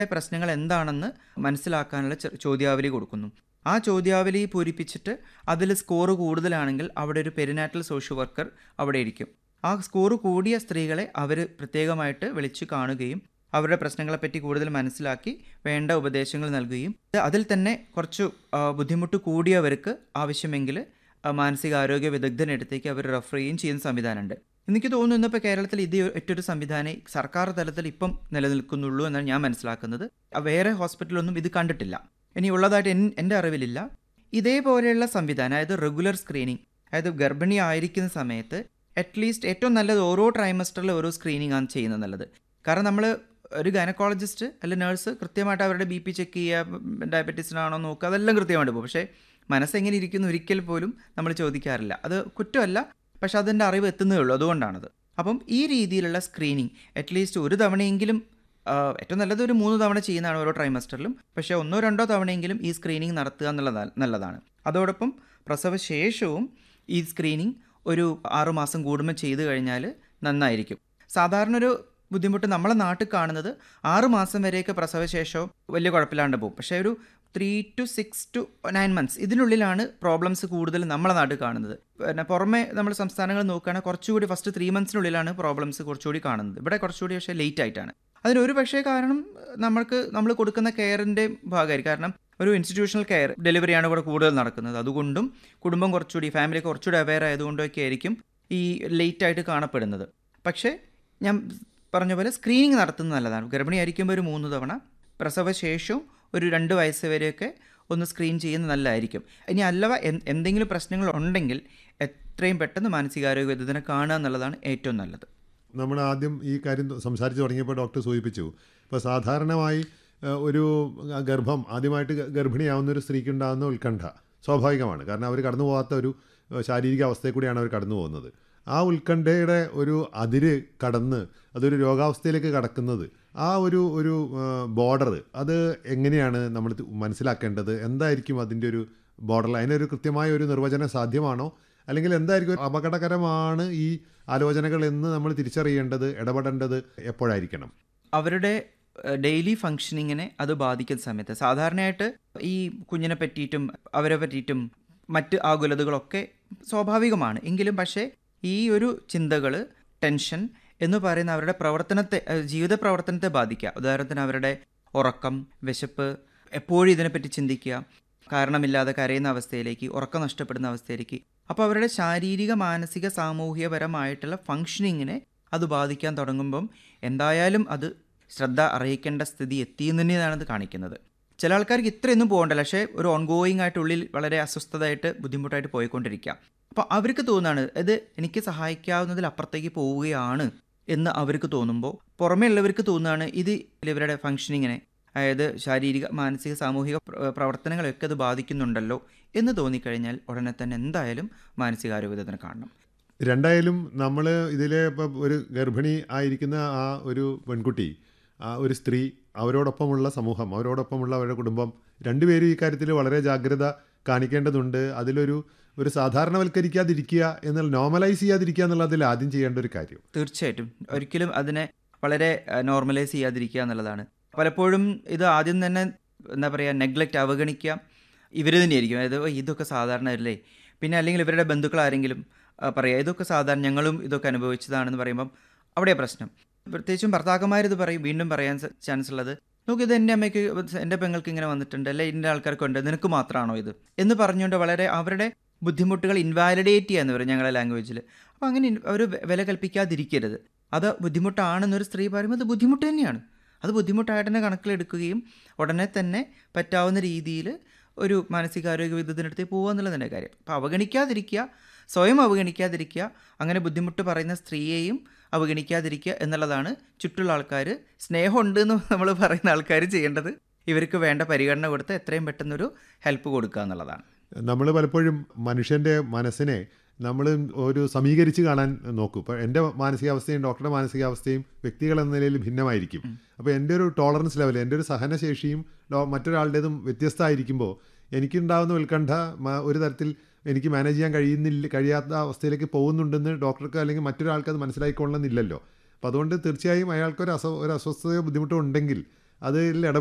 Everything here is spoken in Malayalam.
പ്രശ്നങ്ങൾ എന്താണെന്ന് മനസ്സിലാക്കാനുള്ള ചെ- ചോദ്യാവലി കൊടുക്കുന്നു ആ ചോദ്യാവലി പൂരിപ്പിച്ചിട്ട് അതിൽ സ്കോർ കൂടുതലാണെങ്കിൽ അവിടെ ഒരു പെരിനാറ്റൽ സോഷ്യൽ വർക്കർ അവിടെ ഇരിക്കും ആ സ്കോർ കൂടിയ സ്ത്രീകളെ അവർ പ്രത്യേകമായിട്ട് വിളിച്ചു കാണുകയും അവരുടെ പ്രശ്നങ്ങളെപ്പറ്റി കൂടുതൽ മനസ്സിലാക്കി വേണ്ട ഉപദേശങ്ങൾ നൽകുകയും അതിൽ തന്നെ കുറച്ച് ആ, ബുദ്ധിമുട്ട് കൂടിയവർക്ക് ആവശ്യമെങ്കിൽ ആ, മാനസികാരോഗ്യ വിദഗ്ധൻ്റെ അടുത്തേക്ക് അവർ റെഫർ ചെയ്യുകയും ചെയ്യുന്ന സംവിധാനമുണ്ട് എനിക്ക് തോന്നുന്നു ഇന്നിപ്പോൾ കേരളത്തിൽ ഇത് ഒറ്റൊരു സംവിധാനം സർക്കാർ തലത്തിൽ ഇപ്പം നിലനിൽക്കുന്നുള്ളൂ എന്നാണ് ഞാൻ മനസ്സിലാക്കുന്നത് ആ, വേറെ ഹോസ്പിറ്റലൊന്നും ഇത് കണ്ടിട്ടില്ല ഇനി ഉള്ളതായിട്ട് എൻ എൻ്റെ അറിവിലില്ല ഇതേപോലെയുള്ള സംവിധാനം അതായത് റെഗുലർ സ്ക്രീനിങ് അതായത് ഗർഭിണി ആയിരിക്കുന്ന സമയത്ത് അറ്റ്ലീസ്റ്റ് ഏറ്റവും നല്ലത് ഓരോ ട്രൈമസ്റ്ററിൽ ഓരോ സ്ക്രീനിങ് ആണ് ചെയ്യുന്നത് നല്ലത് കാരണം നമ്മൾ ഒരു ഗൈനക്കോളജിസ്റ്റ് അല്ലെങ്കിൽ നേഴ്സ് കൃത്യമായിട്ട് അവരുടെ ബി പി ചെക്ക് ചെയ്യുക ഡയബറ്റീസിനാണോ നോക്കുക അതെല്ലാം കൃത്യമായിട്ട് പോകും പക്ഷേ മനസ്സെങ്ങനെ ഇരിക്കുന്നു ഒരിക്കൽ പോലും നമ്മൾ ചോദിക്കാറില്ല അത് കുറ്റമല്ല പക്ഷെ അതിൻ്റെ അറിവ് എത്തുന്നേ ഉള്ളൂ അതുകൊണ്ടാണത് അപ്പം ഈ രീതിയിലുള്ള സ്ക്രീനിങ് അറ്റ്ലീസ്റ്റ് ഒരു തവണയെങ്കിലും ആ, ഏറ്റവും നല്ലത് ഒരു മൂന്ന് തവണ ചെയ്യുന്നതാണ് ഓരോ ട്രൈമസ്റ്ററിലും പക്ഷേ ഒന്നോ രണ്ടോ തവണയെങ്കിലും ഈ സ്ക്രീനിങ് നടത്തുക എന്നുള്ളതാണ് നല്ലതാണ് അതോടൊപ്പം പ്രസവശേഷവും ഈ സ്ക്രീനിങ് ഒരു ആറുമാസം കൂടുമ്പോൾ ചെയ്തു കഴിഞ്ഞാൽ നന്നായിരിക്കും സാധാരണ ഒരു ബുദ്ധിമുട്ട് നമ്മളെ നാട്ടിൽ കാണുന്നത് ആറ് മാസം വരെയൊക്കെ പ്രസവശേഷവും വലിയ കുഴപ്പമില്ലാണ്ട് പോകും പക്ഷേ ഒരു three to six to nine months ഇതിനുള്ളിലാണ് പ്രോബ്ലംസ് കൂടുതൽ നമ്മളെ നാട്ടിൽ കാണുന്നത് പിന്നെ പുറമെ നമ്മൾ സംസ്ഥാനങ്ങൾ നോക്കുകയാണെങ്കിൽ കുറച്ചുകൂടി ഫസ്റ്റ് ത്രീ മന്ത്സിനുള്ളിലാണ് പ്രോബ്ലംസ് കുറച്ചുകൂടി കാണുന്നത് ഇവിടെ കുറച്ചുകൂടി പക്ഷേ ലേറ്റ് ആയിട്ടാണ് അതിനൊരു പക്ഷേ കാരണം നമ്മൾക്ക് നമ്മൾ കൊടുക്കുന്ന കെയറിൻ്റെ ഭാഗമായിരിക്കും കാരണം ഒരു ഇൻസ്റ്റിറ്റ്യൂഷണൽ കെയർ ഡെലിവറിയാണ് ഇവിടെ കൂടുതൽ നടക്കുന്നത് അതുകൊണ്ടും കുടുംബം കുറച്ചുകൂടി ഫാമിലി കുറച്ചുകൂടി അവെയർ ആയതുകൊണ്ടൊക്കെ ആയിരിക്കും ഈ ലേറ്റ് ആയിട്ട് കാണപ്പെടുന്നത് പക്ഷേ ഞാൻ പറഞ്ഞ പോലെ സ്ക്രീനിങ് നടത്തുന്നത് നല്ലതാണ് ഗർഭിണി ആയിരിക്കുമ്പോൾ ഒരു മൂന്ന് തവണ പ്രസവശേഷവും ഒരു രണ്ട് വയസ്സ് വരെയൊക്കെ ഒന്ന് സ്ക്രീൻ ചെയ്യുന്നത് നല്ലതായിരിക്കും ഇനി അല്ലവ എൻ- എന്തെങ്കിലും പ്രശ്നങ്ങൾ ഉണ്ടെങ്കിൽ എത്രയും പെട്ടെന്ന് മാനസികാരോഗ്യ വിദഗ്ധനെ കാണുക എന്നുള്ളതാണ് ഏറ്റവും നല്ലത് നമ്മൾ ആദ്യം ഈ കാര്യം സംസാരിച്ച് തുടങ്ങിയപ്പോൾ ഡോക്ടർ സൂചിപ്പിച്ചു ഇപ്പോൾ സാധാരണമായി ഏഹ്, ഒരു ഗർഭം ആദ്യമായിട്ട് ഗ- ഗർഭിണിയാവുന്ന ഒരു സ്ത്രീക്ക് ഉണ്ടാകുന്ന ഉത്കണ്ഠ സ്വാഭാവികമാണ് കാരണം അവർ കടന്നു പോകാത്ത ഒരു ഏഹ്, ശാരീരിക അവസ്ഥയിൽ കൂടിയാണ് അവർ കടന്നു പോകുന്നത് ആ ഉത്കണ്ഠയുടെ ഒരു അതിര് കടന്ന് അതൊരു രോഗാവസ്ഥയിലേക്ക് കടക്കുന്നത് ആ ഒരു ഒരു ബോർഡർ അത് എങ്ങനെയാണ് നമ്മൾ ഇത് മനസ്സിലാക്കേണ്ടത് എന്തായിരിക്കും അതിൻ്റെ ഒരു ബോർഡർ അതിനൊരു കൃത്യമായ ഒരു നിർവചനം സാധ്യമാണോ അല്ലെങ്കിൽ എന്തായിരിക്കും ഒരു അപകടകരമാണ് ഈ ആലോചനകൾ എന്ന് നമ്മൾ തിരിച്ചറിയേണ്ടത് ഇടപെടേണ്ടത് എപ്പോഴായിരിക്കണം അവരുടെ ഡെയിലി ഫങ്ഷനിങ്ങിനെ അത് ബാധിക്കുന്ന സമയത്ത് സാധാരണയായിട്ട് ഈ കുഞ്ഞിനെ പറ്റിയിട്ടും അവരെ പറ്റിയിട്ടും മറ്റ് ആകുലതകളൊക്കെ സ്വാഭാവികമാണ് എങ്കിലും പക്ഷേ ഈ ഒരു ചിന്തകൾ ടെൻഷൻ എന്ന് പറയുന്ന അവരുടെ പ്രവർത്തനത്തെ അഹ് ജീവിത പ്രവർത്തനത്തെ ബാധിക്കുക ഉദാഹരണത്തിന് അവരുടെ ഉറക്കം വിശപ്പ് എപ്പോഴും ഇതിനെപ്പറ്റി ചിന്തിക്കുക കാരണമില്ലാതെ കരയുന്ന അവസ്ഥയിലേക്ക് ഉറക്കം നഷ്ടപ്പെടുന്ന അവസ്ഥയിലേക്ക് അപ്പോൾ അവരുടെ ശാരീരിക മാനസിക സാമൂഹികപരമായിട്ടുള്ള ഫങ്ഷനിങ്ങിനെ അത് ബാധിക്കാൻ തുടങ്ങുമ്പം എന്തായാലും അത് ശ്രദ്ധ അറിയിക്കേണ്ട സ്ഥിതി എത്തിയെന്ന് തന്നെയാണ് അത് കാണിക്കുന്നത് ചില ആൾക്കാർക്ക് ഇത്രയൊന്നും പോകണ്ടല്ല പക്ഷേ ഒരു ഓൺഗോയിങ് ആയിട്ട് ഉള്ളിൽ വളരെ അസ്വസ്ഥതയായിട്ട് ബുദ്ധിമുട്ടായിട്ട് പോയിക്കൊണ്ടിരിക്കാം അപ്പോൾ അവർക്ക് തോന്നുകയാണ് ഇത് എനിക്ക് സഹായിക്കാവുന്നതിൽ അപ്പുറത്തേക്ക് പോവുകയാണ് എന്ന് അവർക്ക് തോന്നുമ്പോൾ പുറമേ ഉള്ളവർക്ക് തോന്നുകയാണ് ഇത് ഇവരുടെ ഫങ്ഷനിങ്ങിനെ അതായത് ശാരീരിക മാനസിക സാമൂഹിക പ്ര- പ്രവർത്തനങ്ങളെയൊക്കെ അത് ബാധിക്കുന്നുണ്ടല്ലോ എന്ന് തോന്നിക്കഴിഞ്ഞാൽ ഉടനെ തന്നെ എന്തായാലും മാനസികാരോഗ്യ വിദഗ്ധനെ കാണണം രണ്ടായാലും നമ്മൾ ഇതിലെ ഇപ്പം ഒരു ഗർഭിണി ആയിരിക്കുന്ന ആ ഒരു പെൺകുട്ടി ആ ഒരു സ്ത്രീ അവരോടൊപ്പമുള്ള സമൂഹം അവരോടൊപ്പമുള്ള അവരുടെ കുടുംബം രണ്ടുപേരും ഈ കാര്യത്തിൽ വളരെ ജാഗ്രത കാണിക്കേണ്ടതുണ്ട് അതിലൊരു ഒരു സാധാരണവൽക്കരിക്കാതിരിക്കുക എന്നുള്ള നോർമലൈസ് ചെയ്യാതിരിക്കുക എന്നുള്ളതിൽ ആദ്യം ചെയ്യേണ്ട ഒരു കാര്യം തീർച്ചയായിട്ടും ഒരിക്കലും അതിനെ വളരെ നോർമലൈസ് ചെയ്യാതിരിക്കുക എന്നുള്ളതാണ് പലപ്പോഴും ഇത് ആദ്യം തന്നെ എന്താ പറയുക നെഗ്ലക്റ്റ് അവഗണിക്കുക ഇവർ തന്നെയായിരിക്കും അതായത് "ഓ, ഇതൊക്കെ സാധാരണ അല്ലേ പിന്നെ അല്ലെങ്കിൽ ഇവരുടെ ബന്ധുക്കൾ ആരെങ്കിലും ആ, പറയുക ഇതൊക്കെ സാധാരണ ഞങ്ങളും ഇതൊക്കെ അനുഭവിച്ചതാണെന്ന് പറയുമ്പം അവിടെ പ്രശ്നം പ്രത്യേകിച്ചും ഭർത്താക്കന്മാർ ഇത് പറയും വീണ്ടും പറയാൻ ചാൻസ് ഉള്ളത് നോക്ക് ഇത് എൻ്റെ അമ്മയ്ക്ക് എൻ്റെ പെങ്ങൾക്ക് ഇങ്ങനെ വന്നിട്ടുണ്ട് അല്ലെ ഇന്ന ആൾക്കാർക്കുണ്ട് നിനക്ക് മാത്രമാണോ ഇത് എന്ന് പറഞ്ഞുകൊണ്ട് വളരെ അവരുടെ ബുദ്ധിമുട്ടുകൾ ഇൻവാലിഡേറ്റ് ചെയ്യാന്ന് പറയും ഞങ്ങളുടെ ലാംഗ്വേജിൽ അപ്പോൾ അങ്ങനെ അവർ വില കൽപ്പിക്കാതിരിക്കരുത് അത് ബുദ്ധിമുട്ടാണെന്നൊരു സ്ത്രീ പറയുമ്പോൾ അത് ബുദ്ധിമുട്ട് തന്നെയാണ് അത് ബുദ്ധിമുട്ടായിട്ട് തന്നെ കണക്കിലെടുക്കുകയും ഉടനെ തന്നെ പറ്റാവുന്ന രീതിയിൽ ഒരു മാനസികാരോഗ്യ വിദഗ്ധനടുത്ത് പോകുക എന്നുള്ളതിൻ്റെ കാര്യം അപ്പോൾ അവഗണിക്കാതിരിക്കുക സ്വയം അവഗണിക്കാതിരിക്കുക അങ്ങനെ ബുദ്ധിമുട്ട് പറയുന്ന സ്ത്രീയെയും അവഗണിക്കാതിരിക്കുക എന്നുള്ളതാണ് ചുറ്റുള്ള ആൾക്കാർ സ്നേഹമുണ്ട് എന്ന് നമ്മൾ പറയുന്ന ആൾക്കാർ ചെയ്യേണ്ടത് ഇവർക്ക് വേണ്ട പരിഗണന കൊടുത്ത് എത്രയും പെട്ടെന്നൊരു ഹെൽപ്പ് കൊടുക്കുക എന്നുള്ളതാണ് നമ്മൾ പലപ്പോഴും മനുഷ്യൻ്റെ മനസ്സിനെ നമ്മൾ ഒരു സമീകരിച്ച് കാണാൻ നോക്കും ഇപ്പോൾ എൻ്റെ മാനസികാവസ്ഥയും ഡോക്ടറുടെ മാനസികാവസ്ഥയും വ്യക്തികൾ എന്ന നിലയിൽ ഭിന്നമായിരിക്കും അപ്പോൾ എൻ്റെ ഒരു ടോളറൻസ് ലെവൽ എൻ്റെ ഒരു സഹനശേഷിയും ഡോ- മറ്റൊരാളുടേതും വ്യത്യസ്തമായിരിക്കുമ്പോൾ എനിക്കുണ്ടാകുന്ന ഉത്കണ്ഠ മ- ഒരു തരത്തിൽ എനിക്ക് മാനേജ് ചെയ്യാൻ കഴിയുന്നില്ല കഴിയാത്ത അവസ്ഥയിലേക്ക് പോകുന്നുണ്ടെന്ന് ഡോക്ടർക്ക് അല്ലെങ്കിൽ മറ്റൊരാൾക്ക് അത് മനസ്സിലായിക്കൊള്ളണമെന്നില്ലല്ലോ അപ്പോൾ അതുകൊണ്ട് തീർച്ചയായും അയാൾക്ക് ഒരു അസ്വ ഒരു അസ്വസ്ഥതയോ ബുദ്ധിമുട്ടോ ഉണ്ടെങ്കിൽ അതിൽ ഇട